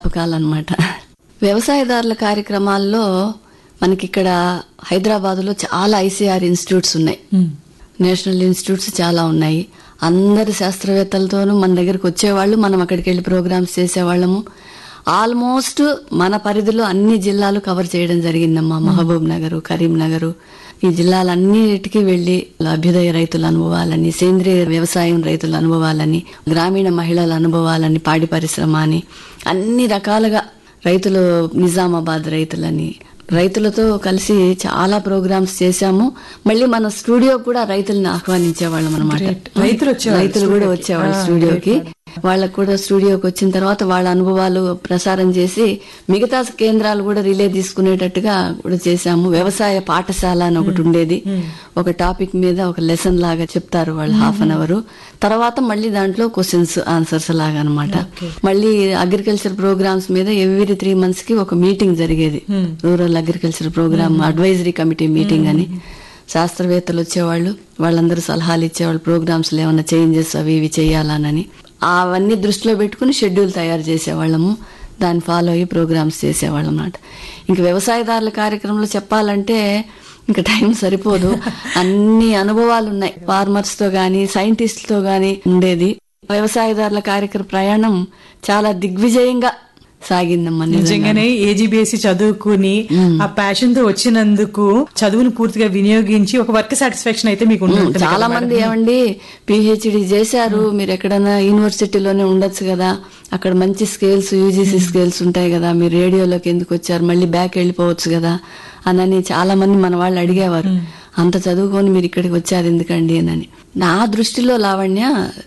జ్ఞాపకాలన్నమాట వ్యవసాయదారుల కార్యక్రమాల్లో మనకిక్కడ హైదరాబాద్లో చాలా ఐసీఆర్ ఇన్స్టిట్యూట్స్ ఉన్నాయి నేషనల్ ఇన్స్టిట్యూట్స్ చాలా ఉన్నాయి అందరి శాస్త్రవేత్తలతోనూ మన దగ్గరికి వచ్చేవాళ్ళు మనం అక్కడికి వెళ్ళి ప్రోగ్రామ్స్ చేసేవాళ్ళము ఆల్మోస్ట్ మన పరిధిలో అన్ని జిల్లాలు కవర్ చేయడం జరిగిందమ్మా మహబూబ్ నగర్ కరీంనగర్ ఈ జిల్లాలన్నిటికీ వెళ్లి అభ్యుదయ రైతుల అనుభవాలని సేంద్రియ వ్యవసాయం రైతుల అనుభవాలని గ్రామీణ మహిళల అనుభవాలని పాడి పరిశ్రమ అని అన్ని రకాలుగా రైతులు నిజామాబాద్ రైతులని రైతులతో కలిసి చాలా ప్రోగ్రామ్స్ చేశాము మళ్ళీ మన స్టూడియో కూడా రైతుల్ని ఆహ్వానించేవాళ్ళం అనమాట రైతులు వచ్చేవాళ్ళు రైతులు కూడా వచ్చేవాళ్ళు స్టూడియోకి వాళ్ళకు కూడా స్టూడియోకి వచ్చిన తర్వాత వాళ్ళ అనుభవాలు ప్రసారం చేసి మిగతా కేంద్రాలు కూడా రిలే తీసుకునేటట్టుగా కూడా చేశాము వ్యవసాయ పాఠశాల అని ఒకటి ఉండేది ఒక టాపిక్ మీద ఒక లెసన్ లాగా చెప్తారు వాళ్ళు హాఫ్ అన్ అవర్ తర్వాత మళ్ళీ దాంట్లో క్వశ్చన్స్ ఆన్సర్స్ లాగా అనమాట మళ్ళీ అగ్రికల్చర్ ప్రోగ్రామ్స్ మీద ఎవ్రీ త్రీ మంత్స్ కి ఒక మీటింగ్ జరిగేది rural agriculture programme advisory committee meeting అని శాస్త్రవేత్తలు వచ్చేవాళ్ళు వాళ్ళందరూ సలహాలు ఇచ్చేవాళ్ళు ప్రోగ్రామ్స్ లో ఏమైనా చేంజెస్ అవి ఇవి చేయాలనని అవన్నీ దృష్టిలో పెట్టుకుని షెడ్యూల్ తయారు చేసేవాళ్ళము దాన్ని ఫాలో అయ్యి ప్రోగ్రామ్స్ చేసేవాళ్ళం అన్నమాట ఇంక వ్యవసాయదారుల కార్యక్రమంలో చెప్పాలంటే ఇంకా టైం సరిపోదు అన్ని అనుభవాలు ఉన్నాయి ఫార్మర్స్ తో గాని సైంటిస్ట్ తో గాని ఉండేది వ్యవసాయదారుల కార్యక్రమ ప్రయాణం చాలా దిగ్విజయంగా సాగిందమ్మా నిజంగా. నిజంగానే ఏజీబీఎస్సీ చదువుకుని ఆ ప్యాషన్ తో వచ్చినందుకు చదువును పూర్తిగా వినియోగించి ఒక వర్క్ సాటిస్ఫాక్షన్ అయితే మీకు ఉండి ఉంటుంది చాలా కదా మంది ఏమండి పిహెచ్డి చేశారు మీరు ఎక్కడైనా యూనివర్సిటీలోనే ఉండొచ్చు కదా అక్కడ మంచి స్కేల్స్ యూజీసీ స్కేల్స్ ఉంటాయి కదా మీరు రేడియోలోకి ఎందుకు వచ్చారు మళ్ళీ బ్యాక్ వెళ్ళిపోవచ్చు కదా అనని చాలా మంది మన వాళ్ళు అడిగేవారు అంత చదువుకొని మీరు ఇక్కడికి వచ్చారు ఎందుకండి అని నా దృష్టిలో లావణ్య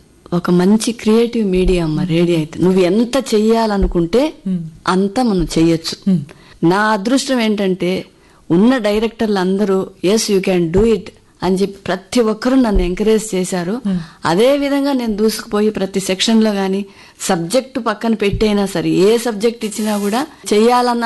ఒక మంచి క్రియేటివ్ మీడియా అమ్మ రేడియో అయితే నువ్వు ఎంత చెయ్యాలనుకుంటే అంత మనం చెయ్యొచ్చు నా అదృష్టం ఏంటంటే ఉన్న డైరెక్టర్లు అందరూ yes you can do it అని చెప్పి ప్రతి ఒక్కరూ నన్ను ఎంకరేజ్ చేశారు అదే విధంగా నేను దూసుకుపోయి ప్రతి సెక్షన్ లో గాని సబ్జెక్టు పక్కన పెట్టైనా సరే ఏ సబ్జెక్ట్ ఇచ్చినా కూడా చెయ్యాలన్న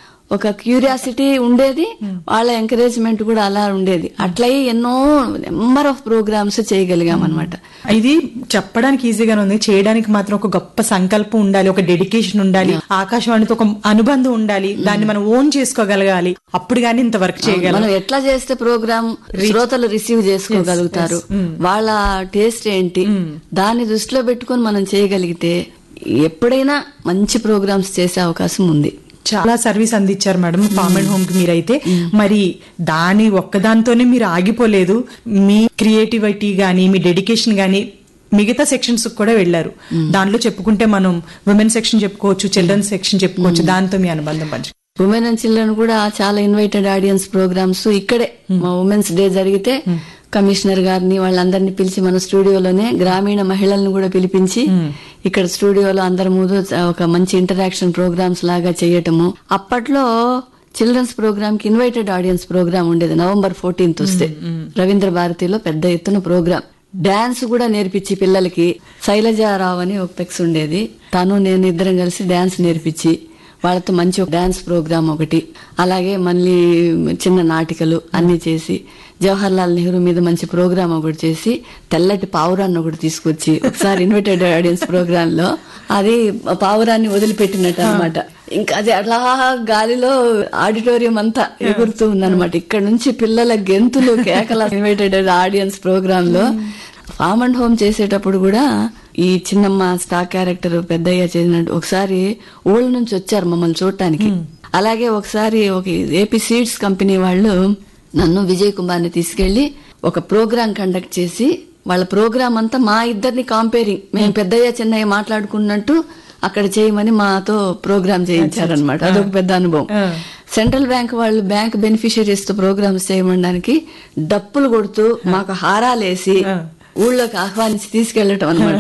ఒక క్యూరియాసిటీ ఉండేది వాళ్ళ ఎంకరేజ్మెంట్ కూడా అలా ఉండేది అట్లయి ఎన్నో నెంబర్ ఆఫ్ ప్రోగ్రామ్స్ చేయగలిగాం అనమాట ఇది చెప్పడానికి ఈజీగానే ఉంది చేయడానికి మాత్రం ఒక గొప్ప సంకల్పం ఉండాలి ఒక డెడికేషన్ ఉండాలి ఆకాశవాణితో ఒక అనుబంధం ఉండాలి దాన్ని మనం ఓన్ చేసుకోగలగాలి అప్పుడు గానీ ఇంత వర్క్ చేయగలం మనం ఎట్లా చేస్తే ప్రోగ్రామ్ శ్రోతలు రిసీవ్ చేసుకోగలుగుతారు వాళ్ళ టేస్ట్ ఏంటి దాన్ని దృష్టిలో పెట్టుకొని మనం చేయగలిగితే ఎప్పుడైనా మంచి ప్రోగ్రామ్స్ చేసే అవకాశం ఉంది చాలా సర్వీస్ అందించారు మేడం ఫార్మ్ అండ్ హోమ్ కి మీరైతే మరి దాని ఒక్కదాంతోనే మీరు ఆగిపోలేదు మీ క్రియేటివిటీ గానీ మీ డెడికేషన్ గానీ మిగతా సెక్షన్స్ కూడా వెళ్లారు దాంట్లో చెప్పుకుంటే మనం ఉమెన్ సెక్షన్ చెప్పుకోవచ్చు చిల్డ్రన్ సెక్షన్ చెప్పుకోవచ్చు దాంతో మీ అనుబంధం పంచు ఉమెన్ అండ్ చిల్డ్రన్ కూడా చాలా ఇన్వైటెడ్ ఆడియన్స్ ప్రోగ్రామ్స్ ఇక్కడే మా ఉమెన్స్ డే జరిగితే కమిషనర్ గారిని వాళ్ళందరినీ పిలిచి మన స్టూడియోలోనే గ్రామీణ మహిళలను కూడా పిలిపించి ఇక్కడ స్టూడియోలో అందరి ముందు ఒక మంచి ఇంటరాక్షన్ ప్రోగ్రామ్స్ లాగా చేయటము అప్పట్లో చిల్డ్రన్స్ ప్రోగ్రామ్ కి ఇన్వైటెడ్ ఆడియన్స్ ప్రోగ్రామ్ ఉండేది నవంబర్ ఫోర్టీన్త్ వస్తే రవీంద్ర భారతిలో పెద్ద ఎత్తున ప్రోగ్రామ్ డాన్స్ కూడా నేర్పించి పిల్లలకి శైలజారావు అని ఒక పెక్స్ ఉండేది తను నేను ఇద్దరం కలిసి డాన్స్ నేర్పించి వాళ్ళతో మంచి ఒక డాన్స్ ప్రోగ్రామ్ ఒకటి అలాగే మళ్ళీ చిన్న నాటికలు అన్ని చేసి జవహర్ లాల్ నెహ్రూ మీద మంచి ప్రోగ్రామ్ ఒకటి చేసి తెల్లటి పావురాన్ని ఒకటి తీసుకొచ్చి ఒకసారి ఇన్విటెడ్ ఆడియన్స్ ప్రోగ్రామ్ లో అది పావురాన్ని వదిలిపెట్టినట్టు అనమాట ఇంకా అది అలా గాలిలో ఆడిటోరియం అంతా ఎగురుతూ ఉందన్నమాట ఇక్కడ నుంచి పిల్లల గెంతులు కేకల ఇన్వైటెడ్ ఆడియన్స్ ప్రోగ్రామ్ లో ఫామ్ అండ్ హోమ్ చేసేటప్పుడు కూడా ఈ చిన్నమ్మ స్టార్ క్యారెక్టర్ పెద్దయ్య చేసినట్టు ఒకసారి ఊళ్ళ నుంచి వచ్చారు మమ్మల్ని చూడటానికి అలాగే ఒకసారి ఒక ఏపీ సీడ్స్ కంపెనీ వాళ్ళు నన్ను విజయ్ కుమార్ని తీసుకెళ్లి ఒక ప్రోగ్రాం కండక్ట్ చేసి వాళ్ళ ప్రోగ్రాం అంతా మా ఇద్దరిని కాంపేరింగ్ మేము పెద్దయ్య చిన్నయ్య మాట్లాడుకున్నట్టు అక్కడ చేయమని మాతో ప్రోగ్రామ్ చేయించారనమాట అదొక పెద్ద అనుభవం సెంట్రల్ బ్యాంక్ వాళ్ళు బ్యాంక్ బెనిఫిషియరీస్ తో ప్రోగ్రామ్స్ చేయమనడానికి డప్పులు కొడుతూ మాకు హారాలేసి ఊళ్ళోకి ఆహ్వానించి తీసుకెళ్లటం అనమాట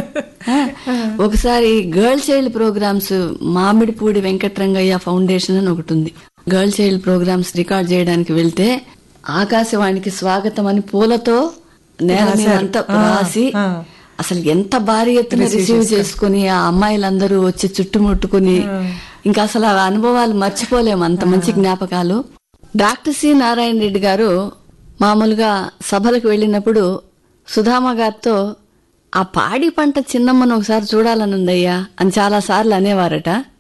ఒకసారి girl child programs Mamidipudi Venkatarangaiya foundation అని ఒకటి ఉంది గర్ల్ చైల్డ్ ప్రోగ్రామ్స్ రికార్డ్ చేయడానికి వెళ్తే ఆకాశవాణికి స్వాగతం అని పూలతో నేల మీద అంతా రాసి అసలు ఎంత భారీ ఎత్తున రిసీవ్ చేసుకుని ఆ అమ్మాయిలందరూ వచ్చి చుట్టుముట్టుకుని ఇంకా అసలు ఆ అనుభవాలు మర్చిపోలేము అంత మంచి జ్ఞాపకాలు డాక్టర్ సి నారాయణ రెడ్డి గారు మామూలుగా సభలకు వెళ్ళినప్పుడు సుధామ గారితో ఆ పాడి పంట చిన్నమ్మను ఒకసారి చూడాలనుందయ్యా అని చాలా సార్లు అనేవారట